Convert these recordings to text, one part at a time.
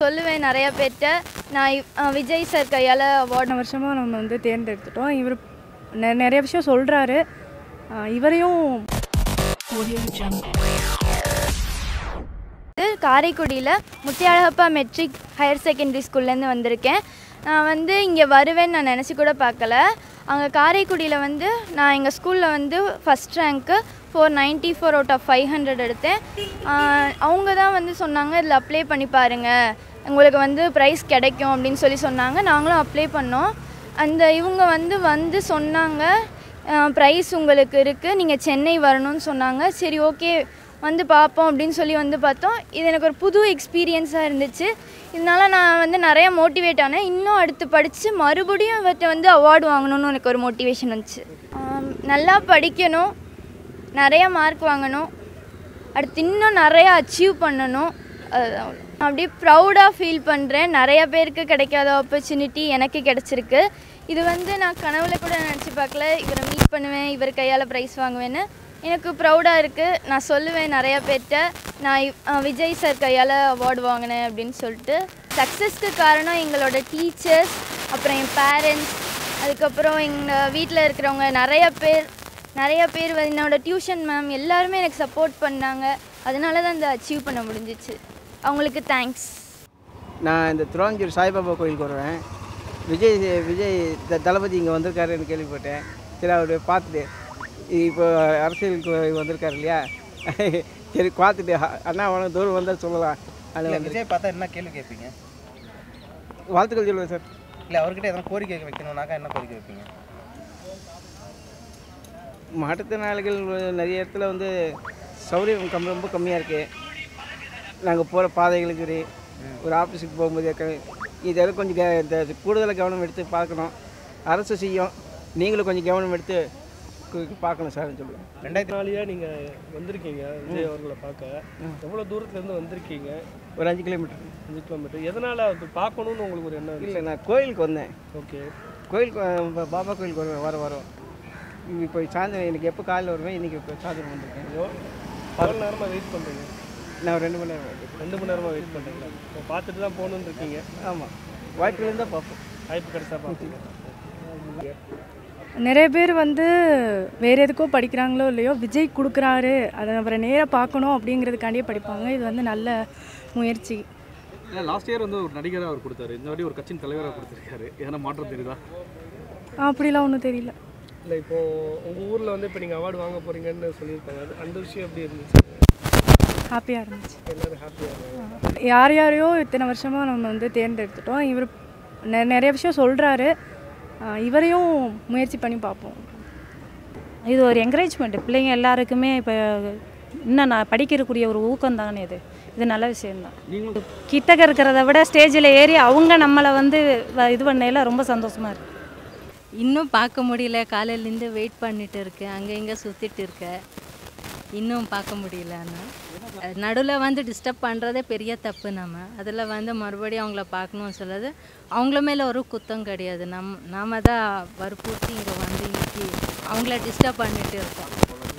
சொல்லுவேன் நிறைய பேர்கிட்ட நான் இவ்- அஹ் விஜய் சார் கையால் அவார்டு போன வருஷமாக நம்ம வந்து தேர்ந்தெடுத்துட்டோம் இவர் நெ- நிறைய விஷயம் சொல்கிறாரு இவரையும் காரைக்குடியில் முத்தியாழகப்பா மெட்ரிக் ஹையர் செகண்டரி ஸ்கூல்லேருந்து வந்திருக்கேன் நான் வந்து இங்கே வருவேன்னு நான் நினச்சி கூட பார்க்கல அங்கே காரைக்குடியில் வந்து நான் எங்கள் ஸ்கூலில் வந்து ஃபஸ்ட் ரேங்க்கு four ninety four out of five hundred எடுத்தேன் ஆஹ் அவங்க தான் வந்து சொன்னாங்க இதில் அப்ளை பண்ணி பாருங்கள் உங்களுக்கு வந்து ப்ரைஸ் கிடைக்கும் அப்படின்னு சொல்லி சொன்னாங்க நாங்களும் அப்ளை பண்ணோம் அந்த இவங்க வந்து வந்து சொன்னாங்க ப்ரைஸ் உங்களுக்கு இருக்குது நீங்கள் சென்னை வரணும்னு சொன்னாங்க சரி ஓகே வந்து பார்ப்போம் அப்படின்னு சொல்லி வந்து பார்த்தோம் இது எனக்கு ஒரு புது எக்ஸ்பீரியன்ஸாக இருந்துச்சு இதனால நான் வந்து நிறைய மோட்டிவேட் ஆனேன் இன்னும் அடுத்து படித்து மறுபடியும் இவர்கிட்ட வந்து அவார்டு வாங்கணும்னு எனக்கு ஒரு மோட்டிவேஷன் வந்துச்சு ஆம், நல்லா படிக்கணும் நிறைய மார்க் வாங்கணும் அடுத்து இன்னும் நிறையா அச்சீவ் பண்ணணும் அதுதான் அவ்வளோ. நான் அப்படியே ப்ரௌடாக ஃபீல் பண்ணுறேன் நிறைய பேருக்கு கிடைக்காத ஆப்பர்ச்சுனிட்டி எனக்கு கிடச்சிருக்கு இது வந்து நான் கனவுல கூட நினச்சி பார்க்கல இவரை மீட் பண்ணுவேன் இவர் கையால் ப்ரைஸ் வாங்குவேன்னு எனக்கு ப்ரௌடாக இருக்குது நான் சொல்லுவேன் நிறைய பேர்கிட்ட நான் இவ்- அஹ் விஜய் சார் கையால் அவார்டு வாங்கினேன் அப்படின்னு சொல்லிட்டு சக்ஸஸ்க்கு காரணம் எங்களோட டீச்சர்ஸ் அப்புறம் என் பேரண்ட்ஸ் அதுக்கப்புறம் எங்கள் வீட்டில் இருக்கிறவங்க நிறைய பேர் நிறைய பேர் வந்து என்னோட டியூஷன் மேம் எல்லாருமே எனக்கு சப்போர்ட் பண்ணாங்க அதனால தான் இந்த அச்சீவ் பண்ண முடிஞ்சிச்சு அவங்களுக்கு தேங்க்ஸ் நான் இந்த துரோஞ்சூர் சாய்பாபா கோயிலுக்கு வருவேன் விஜய் விஜய் த- தளபதி இங்கே வந்திருக்காருன்னு கேள்விப்பட்டேன் சரி அவர் பார்த்துட்டு இப்போ அரசியலுக்கு வந்திருக்காரு இல்லையா சரி பார்த்துட்டு அ- அண்ணா உனக்கு தூரம் வந்தால் சொல்லலாம் அதில் இல்லை வந்து விஜய் பார்த்தா என்ன கேள்வி கேட்பீங்க வாழ்த்துக்கள் சொல்லுவேன் சார் இல்லை அவர்கிட்ட எதனா கோரிக்கை வைக்கணும்னாக்கா என்ன கோரிக்கை வைப்பீங்க மாற்றுத்திறனாளிகள் நிறைய இடத்துல வந்து சௌகரியம் கம் ரொம்ப கம்மியாக இருக்குது நாங்கள் போகிற பாதைகளுக்கு சரி ஒரு ஆஃபீஸுக்கு போகும்போது க- இதெல்லாம் கொஞ்சம் க- இந்த கூடுதலாக கவனம் எடுத்து பார்க்கணும் அரசு செய்யும் நீங்களும் கொஞ்சம் கவனம் எடுத்து கு- பார்க்கணும் சார்னு சொல்லுவேன் ரெண்டாயிரத்தி நாளையா நீங்கள் வந்திருக்கீங்க விஜய் அவர்களை பார்க்க எவ்வளோ தூரத்துலேருந்து வந்திருக்கீங்க ஒரு அஞ்சு கிலோமீட்டர் அஞ்சு கிலோமீட்டர் எதனால் அது பார்க்கணுன்னு உங்களுக்கு ஒரு எண்ணம் இல்லை நான் கோயிலுக்கு வந்தேன் ஓகே கோயிலுக்கு வ- பா- பாபா கோயிலுக்கு வருவேன் வர வரோம் இப்போ சாயந்தரம் எனக்கு எப்போ காலையில் வருவேன் இன்றைக்கி இப்போ சாயந்தரம் வந்திருக்கேன் எவ்வளோ நேரமாக வெயிட் பண்ணுறீங்க நான் ஒரு ரெண்டு மணி நேரம் ஆகுது. ரெண்டு மணி நேரமாக வெயிட் பண்ணுறீங்களா இப்போ பார்த்துட்டு தான் போகணுன்னு இருக்கீங்க ஆமாம் வாய்ப்பு இருந்தால் பார்ப்போம் வாய்ப்பு கிடைச்சா பார்ப்பீங்க நிறைய பேர் வந்து வேறு எதுக்கோ படிக்கிறாங்களோ இல்லையோ விஜய் கொடுக்குறாரு அதை அவரை நேராக பார்க்கணும் அப்படிங்கிறதுக்காண்டியே படிப்பாங்க இது வந்து நல்ல முயற்சி ஏன்னா லாஸ்ட் இயர் வந்து ஒரு நடிகராக அவர் கொடுத்தாரு இந்த வாட்டி ஒரு கட்சியின் தலைவராக கொடுத்துருக்காரு ஏன்னா மாற்றம் தெரியுதா அப்படிலாம் ஒன்றும் தெரியல இல்லை இப்போது உங்கள் ஊரில் வந்து இப்போ நீங்கள் அவார்டு வாங்க போகிறீங்கன்னு சொல்லியிருக்காங்க அது அந்த விஷயம் எப்படி இருந்துச்சு ஹாப்பியாக இருந்துச்சு எல்லோரும் ஹாப்பியாக யார் யாரையோ இத்தனை வருஷமாக நம்ம வந்து தேர்ந்தெடுத்துட்டோம் இவர் நெ- நிறைய விஷயம் சொல்கிறாரு இவரையும் முயற்சி பண்ணி பார்ப்போம் இது ஒரு என்கரேஜ்மெண்ட் பிள்ளைங்க எல்லாருக்குமே இப்போ இன்னும் நான் படிக்கிறக்கூடிய ஒரு ஊக்கம் தானே இது இது நல்ல விஷயம்தான் நீங்களும் கிட்டக்க இருக்கிறத விட ஸ்டேஜில் ஏறி அவங்க நம்மளை வந்து வ- இது பண்ணையில ரொம்ப சந்தோஷமாக இருக்குது இன்னும் பார்க்க முடியல காலையிலேருந்து வெயிட் பண்ணிட்டு இருக்கேன் அங்கே இங்கே சுற்றிட்டு இருக்கேன் இன்னும் பார்க்க முடியல ஆனால் நடுவில் வந்து டிஸ்டர்ப் பண்ணுறதே பெரிய தப்பு நம்ம அதில் வந்து மறுபடியும் அவங்கள பார்க்கணும்னு சொல்லுறது அவங்கள மேலே ஒரு குத்தம் கிடையாது நம் நாம தான் வற்புறுத்தி இங்கே வந்து இன்னைக்கு அவங்கள டிஸ்டர்ப் பண்ணிட்டு இருக்கோம்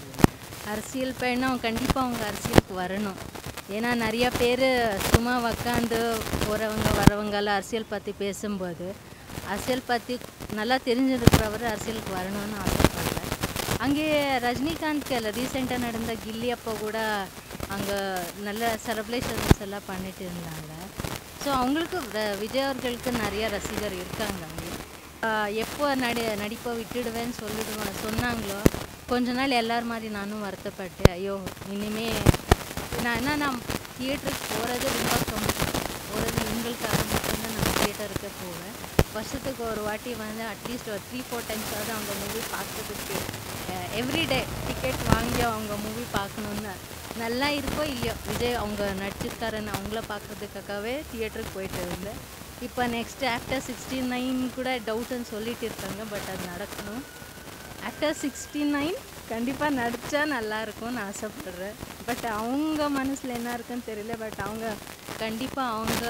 அரசியல் பயணம் கண்டிப்பாக அவங்க அரசியலுக்கு வரணும் ஏன்னா நிறைய பேர் சும்மா உக்காந்து போகிறவங்க வரவங்கெல்லாம் அரசியல் பற்றி பேசும்போது அரசியல் பற்றி நல்லா தெரிஞ்சிருக்கிறவர் அரசியலுக்கு வரணும்னு ஆசைப்படுறேன் அங்கே ரஜினிகாந்த் ரீசெண்டாக நடந்த கில்லி அப்போ கூட அங்கே நல்ல செலிப்ரேஷன்ஸ் எல்லாம் பண்ணிட்டு இருந்தாங்க ஸோ அவங்களுக்கு ர- விஜய் அவர்களுக்கு நிறைய ரசிகர் இருக்காங்க அங்கே ஆஹ் எப்போ நடி நடிப்பை விட்டுடுவேன்னு சொல்லிடுவேன் சொன்னாங்களோ கொஞ்ச நாள் எல்லார் மாதிரி நானும் வருத்தப்பட்டேன் ஐயோ இனிமே நான் என்ன நான் தியேட்டருக்கு போகிறது ரொம்ப கம்மி போகிறது எங்களுக்காக மட்டும்தான் நான் தியேட்டருக்கு போவேன் வருஷத்துக்கு ஒரு வாட்டி வந்து அட்லீஸ்ட் ஒரு த்ரீ ஃபோர் டைம்ஸாவது அவங்க மூவி பார்க்கறதுக்கு எவ்ரிடே டிக்கெட் வாங்கி அவங்க மூவி பார்க்கணுன்னு நல்லா இருக்கோ இல்லையோ விஜய் அவங்க நடிச்சிருக்காருன்னு அவங்கள பார்க்கறதுக்காகவே தியேட்டருக்கு போயிட்டு இருந்தேன் இப்போ நெக்ஸ்ட் ஆஃப்டர் சிக்ஸ்டி நைன் கூட டவுட்டுன்னு சொல்லிட்டு இருக்காங்க பட் அது நடக்கணும் ஆஃப்டர் சிக்ஸ்டி நைன் கண்டிப்பாக நடித்தா நல்லா இருக்கும்னு ஆசைப்பட்றேன் பட் அவங்க மனசில் என்ன இருக்குன்னு தெரியல பட் அவங்க கண்டிப்பாக அவங்க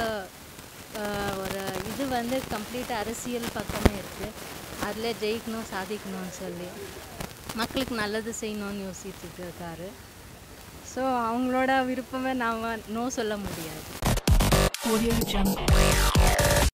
ஆஹ், ஒரு இது வந்து கம்ப்ளீட்டாக அரசியல் பக்கமே இருக்குது அதில் ஜெயிக்கணும் சாதிக்கணும்னு சொல்லி மக்களுக்கு நல்லது செய்யணும்னு யோசிச்சுட்டு இருக்காரு ஸோ அவங்களோட விருப்பமே நாம் நோ சொல்ல முடியாது Audio Jungle.